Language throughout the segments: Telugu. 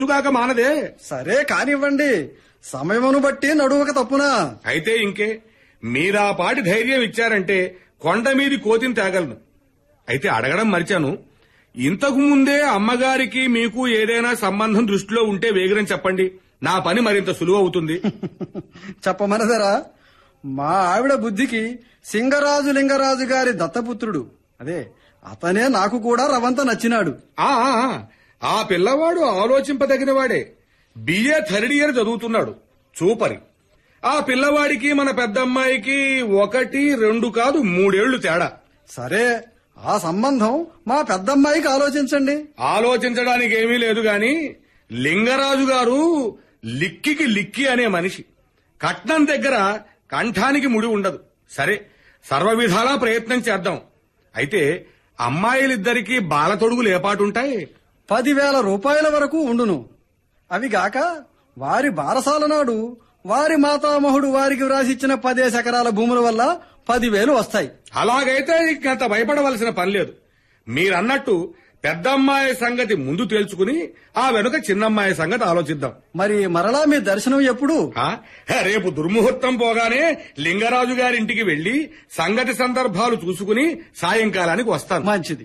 తుగాక మానదే సరే కానివ్వండి సమయమును బట్టి నడువక తప్పునా అయితే ఇంకే మీరా పాటి ధైర్యం ఇచ్చారంటే కొండ మీది కోతిని తేగలను అయితే అడగడం మర్చాను ఇంతకు ముందే అమ్మగారికి మీకు ఏదైనా సంబంధం దృష్టిలో ఉంటే వేగిరం చెప్పండి నా పని మరింత సులువు అవుతుంది చెప్పమనదరా మా ఆవిడ బుద్ధికి సింగరాజు లింగరాజు గారి దత్తపుత్రుడు అదే అతనే నాకు కూడా రవంత నచ్చినాడు ఆ ఆ, ఆ, ఆ పిల్లవాడు ఆలోచింపదగిన వాడే బిఏ థర్డ్ ఇయర్ చదువుతున్నాడు చూపరి ఆ పిల్లవాడికి మన పెద్దమ్మాయికి ఒకటి రెండు కాదు మూడేళ్లు తేడా సరే ఆ సంబంధం మా పెద్దమ్మాయికి ఆలోచించండి ఆలోచించడానికి ఏమీ లేదు గాని లింగరాజు గారు లిక్కికి లిక్కి అనే మనిషి కట్నం దగ్గర కంఠానికి ముడి ఉండదు సరే సర్వ విధాలా ప్రయత్నం చేద్దాం అయితే అమ్మాయిలిద్దరికీ బాలతొడుగులు ఏపాటుంటాయి పదివేల రూపాయల వరకు ఉండును అవి గాక వారి బారసాల నాడు వారి మాతామహుడు వారికి వ్రాసిచ్చిన పదేసి ఎకరాల భూముల వల్ల పదివేలు వస్తాయి అలాగైతే ఇంకంత భయపడవలసిన పని లేదు మీరన్నట్టు పెద్దమ్మాయి సంగతి ముందు తేల్చుకుని ఆ వెనుక చిన్నమ్మాయి సంగతి ఆలోచిద్దాం మరి మరలా మీ దర్శనం ఎప్పుడు ఆ రేపు దుర్ముహూర్తం పోగానే లింగరాజు గారింటికి వెళ్లి సంగతి సందర్భాలు చూసుకుని సాయంకాలానికి వస్తాను మంచిది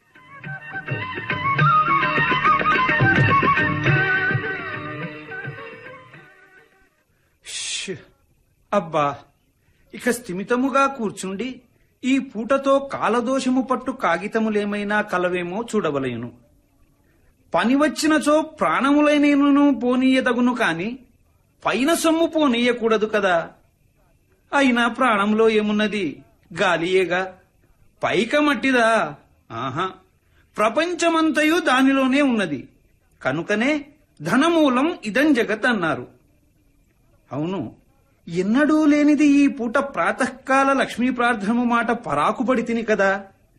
ష్! అబ్బా ఇక స్థిమితముగా కూర్చుండి ఈ పూటతో కాలదోషము పట్టు కాగితములేమైనా కలవేమో చూడవలయును పని వచ్చినచో ప్రాణములైనను పోనీయదగును కాని పైన సొమ్ము పోనీయకూడదు కదా అయినా ప్రాణంలో ఏమున్నది గాలియేగా పైక మట్టిదా ఆహా ప్రపంచమంతయు దానిలోనే ఉన్నది కనుకనే ధనమూలం ఇదం జగత్ అన్నారు అవును ఎన్నడూ లేనిది ఈ పూట ప్రాతకాల లక్ష్మీ ప్రార్థనము మాట పరాకుపడి తిని కదా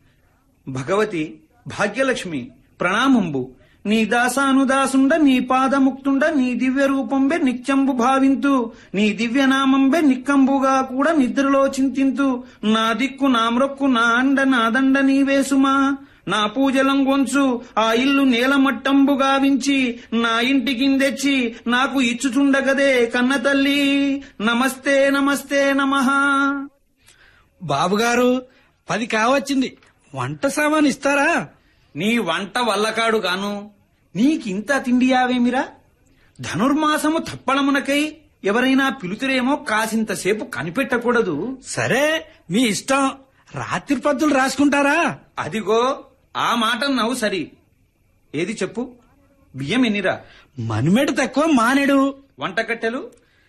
భగవతి భాగ్యలక్ష్మి ప్రణామంబు నీ దాసానుదాసుండ నీ పాదముక్తుండ నీ దివ్య రూపంబె నిత్యంబు భావింతు నీ దివ్యనామంబె నిక్కంబుగా కూడా నిద్రలో చింతింతు నా దిక్కు నా మ్రొక్కు నా అండ నా దండ నీవేసుమా నా పూజలం గొంచు ఆ ఇల్లు నేలమట్టంబు గావించి నా ఇంటికిందెచ్చి నాకు ఇచ్చుచుండగదే కన్న తల్లి నమస్తే నమస్తే నమః బాబుగారు పది కావచ్చింది వంట సామాన్ ఇస్తారా నీ వంట వల్లకాడు గాను నీకింత తిండియావేమిరా ధనుర్మాసము తప్పళమునకై ఎవరైనా పిలుతురేమో కాసింతసేపు కనిపెట్టకూడదు సరే మీ ఇష్టం రాత్రి పద్దులు రాసుకుంటారా అదిగో ఆ మాట నవ్వు సరి ఏది చెప్పు బియ్యం ఎన్నిరా మనిమెడు తక్కువ మానేడు వంటకట్టెలు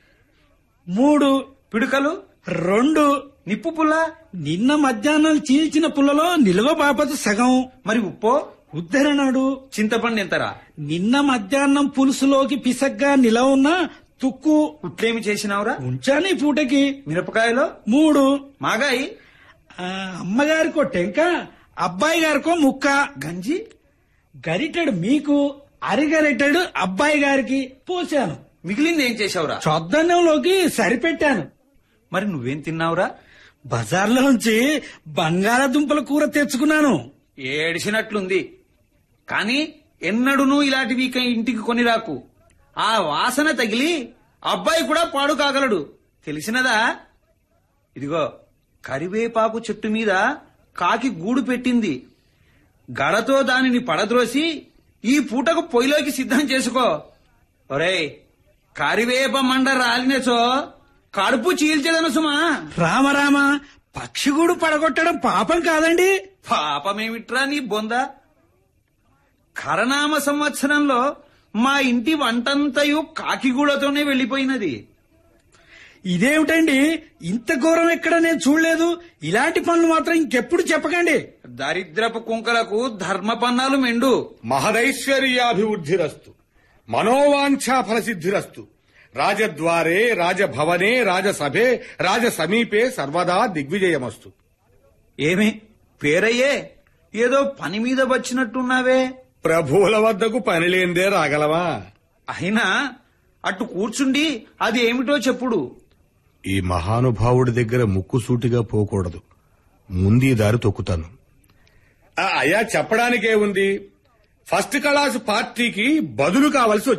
మూడు పిడుకలు రెండు నిప్పు పుల్ల నిన్న మధ్యాహ్నం చీల్చిన పుల్లలో నిల్వ బాపత సగం మరి ఉప్పో ఉద్ధరణాడు చింతపండు ఎంతరా నిన్న మధ్యాహ్నం పులుసులోకి పిసగ్గా నిలవ ఉన్న తుక్కు ఉట్లేమి చేసినావురా ఉంచాను ఈ పూటకి మిరపకాయలో మూడు మాగాయి ఆ, అమ్మగారికో టెంక అబ్బాయి గారికో ముక్క గంజి గరిటెడు మీకు అరిగరిటెడు అబ్బాయి గారికి పోసాను మిగిలింది ఏం చేశావురా చొద్దన్నంలోకి సరిపెట్టాను మరి నువ్వేం తిన్నావురా బజార్లోంచి బంగాళాదుంపల కూర తెచ్చుకున్నాను ఏడిసినట్లుంది కాని ఎన్నడూనూ ఇలాంటివి ఇక ఇంటికి కొని రాకు ఆ వాసన తగిలి అబ్బాయి కూడా పాడు కాగలడు తెలిసినదా ఇదిగో కరివేపాకు చెట్టు మీద కాకి గూడు పెట్టింది గడతో దానిని పడద్రోసి ఈ పూటకు పొయ్యిలోకి సిద్ధం చేసుకో ఒరేయ్ కరివేప మండ రాలినచో కడుపు చీల్చేదను సుమా రామరామ పక్షిగూడు పడగొట్టడం పాపం కాదండి పాపమేమిట్రా నీ బొంద కరనామ సంవత్సరంలో మా ఇంటి వంటంతయు కాకిగూడతోనే వెళ్లిపోయినది ఇదేమిటండి ఇంత ఘోరం ఎక్కడ నేను చూడలేదు ఇలాంటి పనులు మాత్రం ఇంకెప్పుడు చెప్పకండి దరిద్రపు కుంకలకు ధర్మ పన్నాలు మెండు మహదైశ్వర్యాభివృద్ధిరస్తు మనోవాంఛా ఫలసిద్ధిరస్తు రాజద్వారే రాజభవనే రాజసభే రాజసమీపే సర్వదా దిగ్విజయమస్తు ఏమి పేరయ్యే ఏదో పని మీద వచ్చినట్టున్నావే ప్రభువుల వద్దకు పనిలేందే రాగలవా అయినా అటు కూర్చుండి అది ఏమిటో చెప్పుడు ఈ మహానుభావుడి దగ్గర ముక్కుసూటిగా పోకూడదు ముందీ దారి తొక్కుతాను ఆ, అయ్యా చెప్పడానికే ఉంది ఫస్ట్ క్లాస్ పార్టీకి బదులు కావలసి